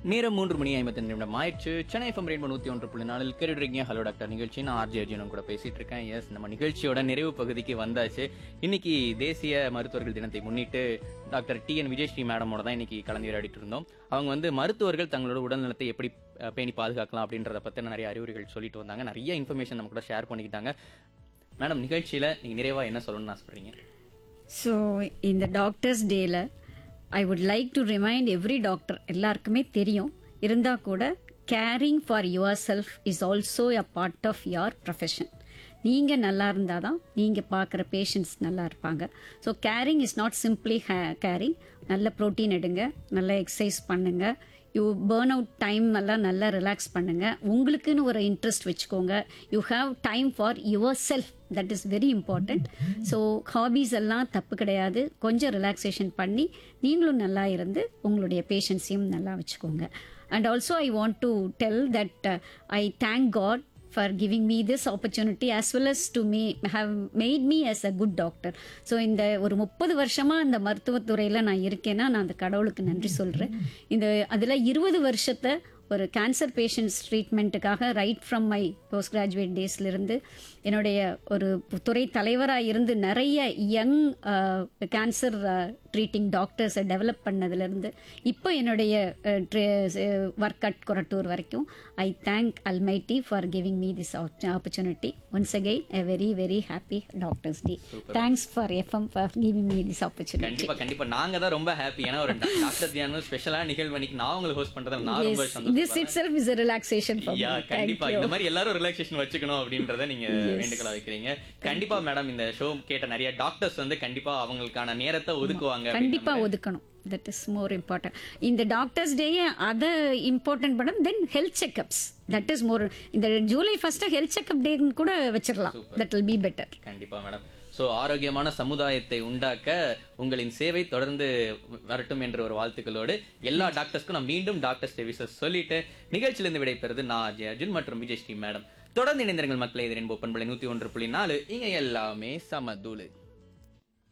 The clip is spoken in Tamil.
நேரம் மூன்று மணி ஐம்பத்தி நிமிடம் ஆயிடுச்சு சென்னை எஃப்எம் ரெயின்போ நூத்தி ஒன்று புள்ளி நாலில் கேட்டுருக்கீங்க ஹலோ டாக்டர் நிகழ்ச்சி நான் ஆர்ஜி அர்ஜுனும் கூட பேசிட்டு இருக்கேன் எஸ் நம்ம நிகழ்ச்சியோட நிறைவு பகுதிக்கு வந்தாச்சு இன்னைக்கு தேசிய மருத்துவர்கள் தினத்தை முன்னிட்டு டாக்டர் டி என் விஜயஸ்ரீ மேடமோட தான் இன்னைக்கு கலந்துரையாடிட்டு இருந்தோம் அவங்க வந்து மருத்துவர்கள் தங்களோட உடல்நலத்தை எப்படி அஹ், பேணி பாதுகாக்கலாம் அப்படின்றத பத்தின நிறைய அறிவுரைகள் சொல்லிட்டு வந்தாங்க நிறைய இன்ஃபர்மேஷன் நம்ம கூட ஷேர் பண்ணிக்கிட்டாங்க மேடம் நிகழ்ச்சியில நீங்க நிறைவா என்ன சொல்லணும்னு ஆசைப்படுறீங்க ஸோ இந்த டாக்டர்ஸ் டேல I would like to remind every doctor எல்லாருக்குமே தெரியும் இருந்தால் கூட caring for your self is also a part of your profession நீங்கள் நல்லா இருந்தால் தான் நீங்கள் பார்க்குற பேஷண்ட்ஸ் நல்லா இருப்பாங்க so caring is not simply caring நல்ல ப்ரோட்டீன் எடுங்க நல்ல எக்ஸசைஸ் பண்ணுங்க யூ பேர்ன் அவுட் டைம் எல்லாம் நல்லா ரிலாக்ஸ் பண்ணுங்க உங்களுக்குன்னு ஒரு இன்ட்ரெஸ்ட் வச்சுக்கோங்க you have time for your self that is very important so hobbies எல்லாம் தப்பு கிடையாது கொஞ்சம் ரிலாக்ஸேஷன் பண்ணி நீங்களும் நல்லா இருந்து உங்களுடைய பேஷண்ட்ஸையும் நல்லா வச்சுக்கோங்க and also I want to tell that I thank God for giving me this opportunity as well as to me have made me as a good doctor so இந்த ஒரு முப்பது வருஷமாக இந்த மருத்துவத்துறையில் நான் இருக்கேன்னா நான் அந்த கடவுளுக்கு நன்றி சொல்கிறேன் இந்த அதில் இருபது வருஷத்தை ஒரு கேன்சர் பேஷண்ட்ஸ் ட்ரீட்மெண்ட்டுக்காக right from my post graduate டேஸ்லேருந்து என்னுடைய ஒரு துறை தலைவராக இருந்து நிறைய யங் கேன்சர் ட்ரீட்டிங் டாக்டர்ஸை டெவலப் பண்ணதுலேருந்து இப்போ என்னுடைய ஒர்க் அட் கொரட்டூர் வரைக்கும் I thank almighty for giving me this opportunity once again a very very happy doctors day thanks for FM for giving me this opportunity கண்டிப்பா கண்டிப்பா நாங்க தான் ரொம்ப ஹாப்பி ஏன்னா ஒரு டாக்டர் தியானம் ஸ்பெஷலா நிகழ்வு அன்னைக்கு நான் உங்களுக்கு ஹோஸ்ட் பண்றதுல நான் ரொம்ப சந்தோஷம் this itself is relaxation for you கண்டிப்பா இந்த மாதிரி எல்லாரும் ரிலாக்ஸேஷன் வச்சுக்கணும் அப்படின்றத நீங்க வேண்டுகோளா வைக்கிறீங்க கண்டிப்பா மேடம் இந்த ஷோ கேட்ட நிறைய டாக்டர்ஸ் வந்து கண்டிப்பா அவங்களுக்கான நேரத்தை ஒதுக்குவாங்க கண்டிப்பா ஒதுக்கணும் தட் இஸ் மோர் இம்பார்ட்டன்ட் இந்த டாக்டர்ஸ் டே அதை இம்பார்ட்டன்ட் பண்ண then health checkups that is more இந்த ஜூலை ஃபர்ஸ்ட் ஹெல்த் செக்அப் டேன்னு கூட வச்சிடலாம் தட் வில் பி பெட்டர் கண்டிப்பா மேடம் சோ ஆரோக்கியமான சமுதாயத்தை உண்டாக்க உங்களின் சேவை தொடர்ந்து வரட்டும் என்ற ஒரு வாழ்த்துக்களோடு எல்லா டாக்டர்ஸ்க்கும் நான் மீண்டும் டாக்டர் சர்வீசஸ் சொல்லிட்டு நிகழ்ச்சியிலிருந்து விடைபெறுது நான் அஜய் அர்ஜுன் மற்றும் விஜய் ஸ்ரீ மேடம் தொடர்ந்து இணைந்திருங்கள் மக்களை எதிரின் ஒப்பன் நூத்தி ஒன்று புள்ளி நாலு இங்க எல்லாமே சமதூளு